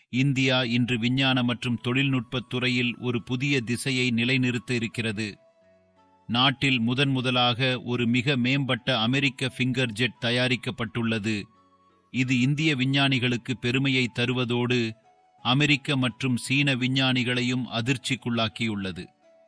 India இன்று விஞ்ஞான மற்றும் தொழில்நுட்பத் துறையில் ஒரு புதிய திசையை நிலைநிறுத்த இருக்கிறது நாட்டில் முதன் முதலாக ஒரு மிக மேம்பட்ட அமெரிக்க ஃபிங்கர் ஜெட் தயாரிக்கப்பட்டுள்ளது இது இந்திய விஞ்ஞானிகளுக்கு பெருமையை தருவதோடு அமெரிக்க மற்றும் சீன விஞ்ஞானிகளையும் அதிர்ச்சிக்குள்ளாக்கியுள்ளது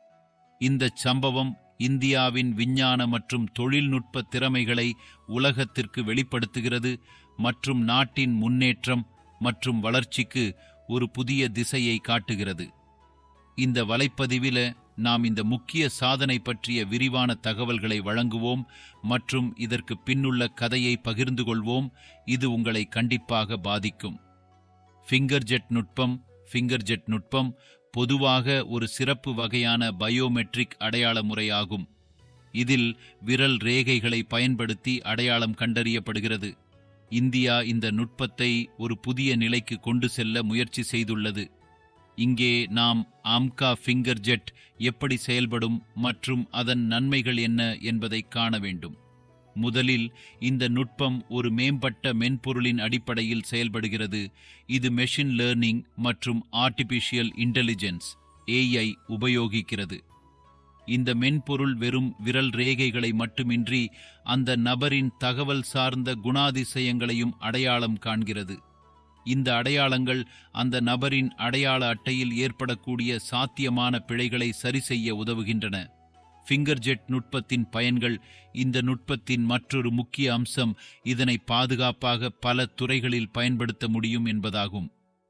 இந்த சம்பவம் இந்தியாவின் விஞ்ஞான மற்றும் தொழில்நுட்ப திறமைகளை உலகத்திற்கு வெளிப்படுத்துகிறது மற்றும் நாட்டின் முன்னேற்றம் மற்றும் வளர்ச்சிக்கு ஒரு புதிய திசையை காட்டுகிறது இந்த வலைப்பதிவில நாம் இந்த முக்கிய சாதனை பற்றிய விரிவான தகவல்களை வழங்குவோம் மற்றும் இதற்கு பின்னுள்ள கதையை பகிர்ந்து கொள்வோம் இது உங்களை கண்டிப்பாக பாதிக்கும் ஃபிங்கர் ஜெட் நுட்பம் ஃபிங்கர் ஜெட் நுட்பம் பொதுவாக ஒரு சிறப்பு வகையான பயோமெட்ரிக் அடையாள முறையாகும் இதில் விரல் ரேகைகளை பயன்படுத்தி அடையாளம் கண்டறியப்படுகிறது இந்தியா இந்த நுட்பத்தை ஒரு புதிய நிலைக்கு கொண்டு செல்ல முயற்சி செய்துள்ளது இங்கே நாம் ஆம்கா ஃபிங்கர் ஜெட் எப்படி செயல்படும் மற்றும் அதன் நன்மைகள் என்ன என்பதை காண வேண்டும் முதலில் இந்த நுட்பம் ஒரு மேம்பட்ட மென்பொருளின் அடிப்படையில் செயல்படுகிறது இது மெஷின் லேர்னிங் மற்றும் ஆர்டிபிஷியல் இன்டெலிஜென்ஸ் ஏஐ உபயோகிக்கிறது இந்த மென்பொருள் வெறும் விரல் ரேகைகளை மட்டுமின்றி அந்த நபரின் தகவல் சார்ந்த குணாதிசயங்களையும் அடையாளம் காண்கிறது இந்த அடையாளங்கள் அந்த நபரின் அடையாள அட்டையில் ஏற்படக்கூடிய சாத்தியமான பிழைகளை சரிசெய்ய உதவுகின்றன ஃபிங்கர் ஜெட் நுட்பத்தின் பயன்கள் இந்த நுட்பத்தின் மற்றொரு முக்கிய அம்சம் இதனை பாதுகாப்பாக பல துறைகளில் பயன்படுத்த முடியும் என்பதாகும்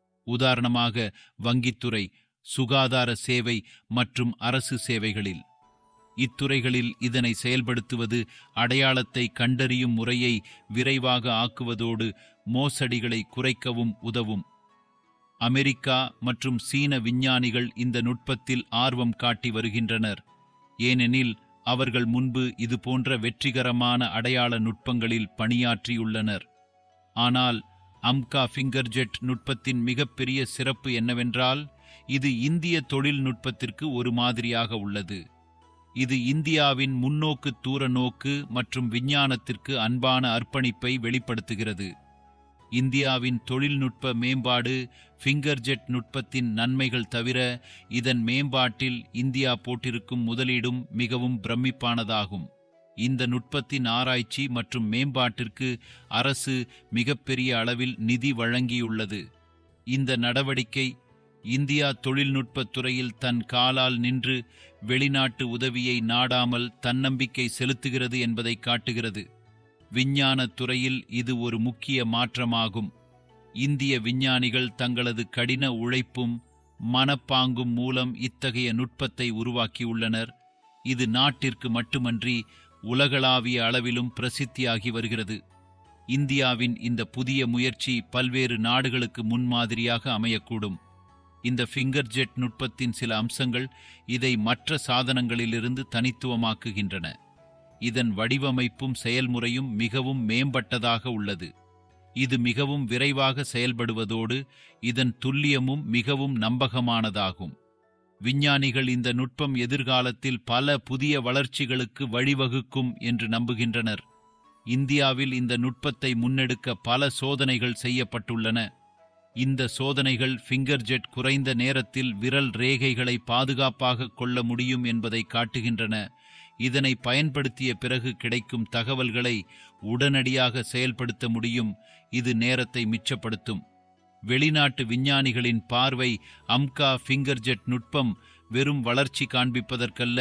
உதாரணமாக வங்கித்துறை சுகாதார சேவை மற்றும் அரசு சேவைகளில் இத்துறைகளில் இதனை செயல்படுத்துவது அடையாளத்தை கண்டறியும் முறையை விரைவாக ஆக்குவதோடு மோசடிகளை குறைக்கவும் உதவும் அமெரிக்கா மற்றும் சீன விஞ்ஞானிகள் இந்த நுட்பத்தில் ஆர்வம் காட்டி வருகின்றனர் ஏனெனில் அவர்கள் முன்பு இது போன்ற வெற்றிகரமான அடையாள நுட்பங்களில் பணியாற்றியுள்ளனர் ஆனால் அம்கா ஃபிங்கர் ஜெட் நுட்பத்தின் மிகப்பெரிய சிறப்பு என்னவென்றால் இது இந்திய தொழில்நுட்பத்திற்கு ஒரு மாதிரியாக உள்ளது இது இந்தியாவின் முன்னோக்கு தூர நோக்கு மற்றும் விஞ்ஞானத்திற்கு அன்பான அர்ப்பணிப்பை வெளிப்படுத்துகிறது இந்தியாவின் தொழில்நுட்ப மேம்பாடு ஃபிங்கர் ஜெட் நுட்பத்தின் நன்மைகள் தவிர இதன் மேம்பாட்டில் இந்தியா போட்டிருக்கும் முதலீடும் மிகவும் பிரமிப்பானதாகும் இந்த நுட்பத்தின் ஆராய்ச்சி மற்றும் மேம்பாட்டிற்கு அரசு மிகப்பெரிய அளவில் நிதி வழங்கியுள்ளது இந்த நடவடிக்கை இந்தியா தொழில்நுட்பத் துறையில் தன் காலால் நின்று வெளிநாட்டு உதவியை நாடாமல் தன்னம்பிக்கை செலுத்துகிறது என்பதை காட்டுகிறது விஞ்ஞானத் துறையில் இது ஒரு முக்கிய மாற்றமாகும் இந்திய விஞ்ஞானிகள் தங்களது கடின உழைப்பும் மனப்பாங்கும் மூலம் இத்தகைய நுட்பத்தை உருவாக்கியுள்ளனர் இது நாட்டிற்கு மட்டுமன்றி உலகளாவிய அளவிலும் பிரசித்தியாகி வருகிறது இந்தியாவின் இந்த புதிய முயற்சி பல்வேறு நாடுகளுக்கு முன்மாதிரியாக அமையக்கூடும் இந்த ஃபிங்கர் ஜெட் நுட்பத்தின் சில அம்சங்கள் இதை மற்ற சாதனங்களிலிருந்து தனித்துவமாக்குகின்றன இதன் வடிவமைப்பும் செயல்முறையும் மிகவும் மேம்பட்டதாக உள்ளது இது மிகவும் விரைவாக செயல்படுவதோடு இதன் துல்லியமும் மிகவும் நம்பகமானதாகும் விஞ்ஞானிகள் இந்த நுட்பம் எதிர்காலத்தில் பல புதிய வளர்ச்சிகளுக்கு வழிவகுக்கும் என்று நம்புகின்றனர் இந்தியாவில் இந்த நுட்பத்தை முன்னெடுக்க பல சோதனைகள் செய்யப்பட்டுள்ளன இந்த சோதனைகள் ஃபிங்கர் ஜெட் குறைந்த நேரத்தில் விரல் ரேகைகளை பாதுகாப்பாக கொள்ள முடியும் என்பதை காட்டுகின்றன இதனை பயன்படுத்திய பிறகு கிடைக்கும் தகவல்களை உடனடியாக செயல்படுத்த முடியும் இது நேரத்தை மிச்சப்படுத்தும் வெளிநாட்டு விஞ்ஞானிகளின் பார்வை அம்கா ஃபிங்கர் ஜெட் நுட்பம் வெறும் வளர்ச்சி காண்பிப்பதற்கல்ல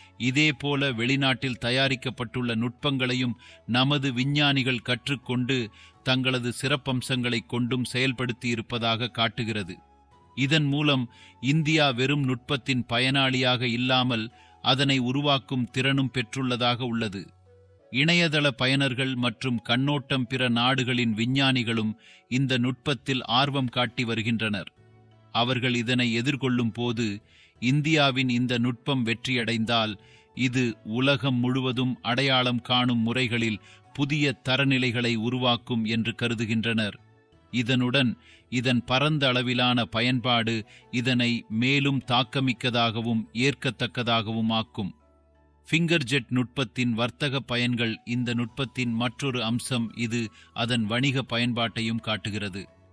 இதேபோல வெளிநாட்டில் தயாரிக்கப்பட்டுள்ள நுட்பங்களையும் நமது விஞ்ஞானிகள் கற்றுக்கொண்டு தங்களது சிறப்பம்சங்களைக் கொண்டும் செயல்படுத்தி இருப்பதாக காட்டுகிறது இதன் மூலம் இந்தியா வெறும் நுட்பத்தின் பயனாளியாக இல்லாமல் அதனை உருவாக்கும் திறனும் பெற்றுள்ளதாக உள்ளது இணையதள பயனர்கள் மற்றும் கண்ணோட்டம் பிற நாடுகளின் விஞ்ஞானிகளும் இந்த நுட்பத்தில் ஆர்வம் காட்டி வருகின்றனர் அவர்கள் இதனை எதிர்கொள்ளும் போது இந்தியாவின் இந்த நுட்பம் வெற்றியடைந்தால் இது உலகம் முழுவதும் அடையாளம் காணும் முறைகளில் புதிய தரநிலைகளை உருவாக்கும் என்று கருதுகின்றனர் இதனுடன் இதன் பரந்த அளவிலான பயன்பாடு இதனை மேலும் தாக்கமிக்கதாகவும் ஏற்கத்தக்கதாகவும் ஆக்கும் ஃபிங்கர் ஜெட் நுட்பத்தின் வர்த்தக பயன்கள் இந்த நுட்பத்தின் மற்றொரு அம்சம் இது அதன் வணிக பயன்பாட்டையும் காட்டுகிறது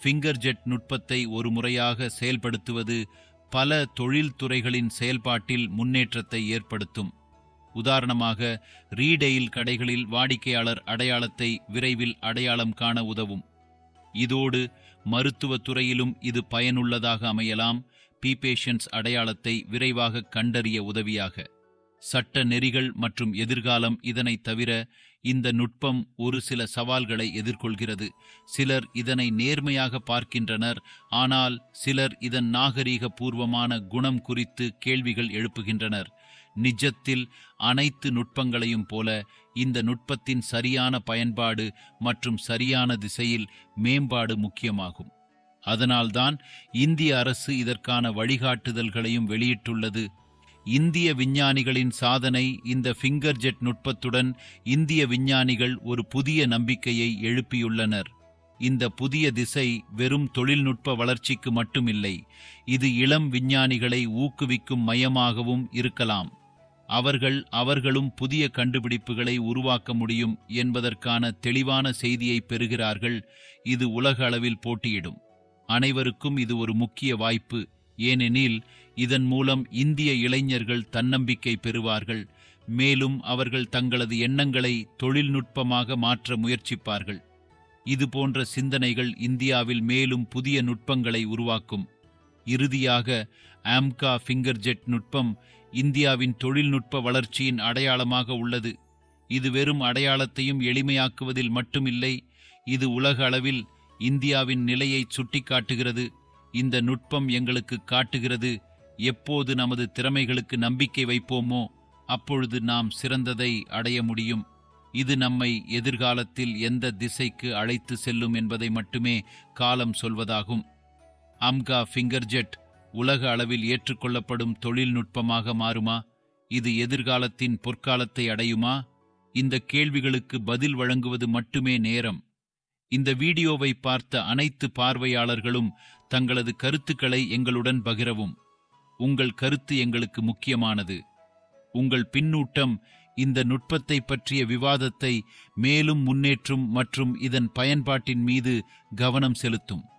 ஃபிங்கர் ஜெட் நுட்பத்தை ஒரு முறையாக செயல்படுத்துவது பல தொழில்துறைகளின் செயல்பாட்டில் முன்னேற்றத்தை ஏற்படுத்தும் உதாரணமாக ரீடெயில் கடைகளில் வாடிக்கையாளர் அடையாளத்தை விரைவில் அடையாளம் காண உதவும் இதோடு மருத்துவத் துறையிலும் இது பயனுள்ளதாக அமையலாம் பி பேஷன்ஸ் அடையாளத்தை விரைவாக கண்டறிய உதவியாக சட்ட நெறிகள் மற்றும் எதிர்காலம் இதனைத் தவிர இந்த நுட்பம் ஒரு சில சவால்களை எதிர்கொள்கிறது சிலர் இதனை நேர்மையாக பார்க்கின்றனர் ஆனால் சிலர் இதன் நாகரீக பூர்வமான குணம் குறித்து கேள்விகள் எழுப்புகின்றனர் நிஜத்தில் அனைத்து நுட்பங்களையும் போல இந்த நுட்பத்தின் சரியான பயன்பாடு மற்றும் சரியான திசையில் மேம்பாடு முக்கியமாகும் அதனால்தான் இந்திய அரசு இதற்கான வழிகாட்டுதல்களையும் வெளியிட்டுள்ளது இந்திய விஞ்ஞானிகளின் சாதனை இந்த ஃபிங்கர் ஜெட் நுட்பத்துடன் இந்திய விஞ்ஞானிகள் ஒரு புதிய நம்பிக்கையை எழுப்பியுள்ளனர் இந்த புதிய திசை வெறும் தொழில்நுட்ப வளர்ச்சிக்கு மட்டுமில்லை இது இளம் விஞ்ஞானிகளை ஊக்குவிக்கும் மையமாகவும் இருக்கலாம் அவர்கள் அவர்களும் புதிய கண்டுபிடிப்புகளை உருவாக்க முடியும் என்பதற்கான தெளிவான செய்தியை பெறுகிறார்கள் இது உலக அளவில் போட்டியிடும் அனைவருக்கும் இது ஒரு முக்கிய வாய்ப்பு ஏனெனில் இதன் மூலம் இந்திய இளைஞர்கள் தன்னம்பிக்கை பெறுவார்கள் மேலும் அவர்கள் தங்களது எண்ணங்களை தொழில்நுட்பமாக மாற்ற முயற்சிப்பார்கள் இது போன்ற சிந்தனைகள் இந்தியாவில் மேலும் புதிய நுட்பங்களை உருவாக்கும் இறுதியாக ஆம்கா ஃபிங்கர் ஜெட் நுட்பம் இந்தியாவின் தொழில்நுட்ப வளர்ச்சியின் அடையாளமாக உள்ளது இது வெறும் அடையாளத்தையும் எளிமையாக்குவதில் மட்டுமில்லை இது உலக அளவில் இந்தியாவின் நிலையை சுட்டிக்காட்டுகிறது இந்த நுட்பம் எங்களுக்கு காட்டுகிறது எப்போது நமது திறமைகளுக்கு நம்பிக்கை வைப்போமோ அப்பொழுது நாம் சிறந்ததை அடைய முடியும் இது நம்மை எதிர்காலத்தில் எந்த திசைக்கு அழைத்து செல்லும் என்பதை மட்டுமே காலம் சொல்வதாகும் அம்கா ஃபிங்கர் ஜெட் உலக அளவில் ஏற்றுக்கொள்ளப்படும் தொழில்நுட்பமாக மாறுமா இது எதிர்காலத்தின் பொற்காலத்தை அடையுமா இந்த கேள்விகளுக்கு பதில் வழங்குவது மட்டுமே நேரம் இந்த வீடியோவை பார்த்த அனைத்து பார்வையாளர்களும் தங்களது கருத்துக்களை எங்களுடன் பகிரவும் உங்கள் கருத்து எங்களுக்கு முக்கியமானது உங்கள் பின்னூட்டம் இந்த நுட்பத்தை பற்றிய விவாதத்தை மேலும் முன்னேற்றும் மற்றும் இதன் பயன்பாட்டின் மீது கவனம் செலுத்தும்